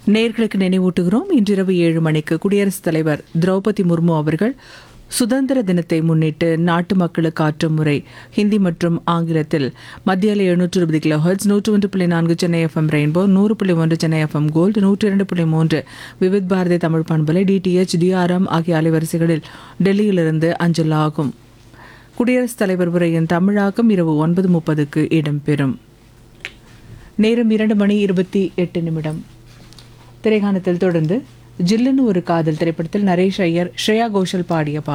நேர்களுக்கு நினைவூட்டுகிறோம் இன்றிரவு ஏழு மணிக்கு குடியரசுத் தலைவர் திரௌபதி முர்மு அவர்கள் சுதந்திர தினத்தை முன்னிட்டு நாட்டு மக்களுக்கு ஆற்றும் முறை ஹிந்தி மற்றும் ஆங்கிலத்தில் மத்தியில் எழுநூற்று இருபது கிலோ ஹெர்ட்ஸ் நூற்று ஒன்று புள்ளி நான்கு சென்னை எஃப்எம் ரெயின்போ நூறு புள்ளி ஒன்று சென்னை எஃப்எம் கோல்டு நூற்றி இரண்டு புள்ளி மூன்று விவித் பாரதி தமிழ் பண்பலை டிடிஎச் டிஆர்எம் ஆகிய அலைவரிசைகளில் டெல்லியிலிருந்து அஞ்சல் ஆகும் குடியரசுத் தலைவர் உரையின் தமிழாக்கம் இரவு ஒன்பது முப்பதுக்கு இடம்பெறும் நேரம் இரண்டு மணி இருபத்தி எட்டு நிமிடம் திரைகாணத்தில் தொடர்ந்து ஜில்லுன்னு ஒரு காதல் திரைப்படத்தில் நரேஷ் ஐயர் ஸ்ரேயா கோஷல் பாடிய பாடல்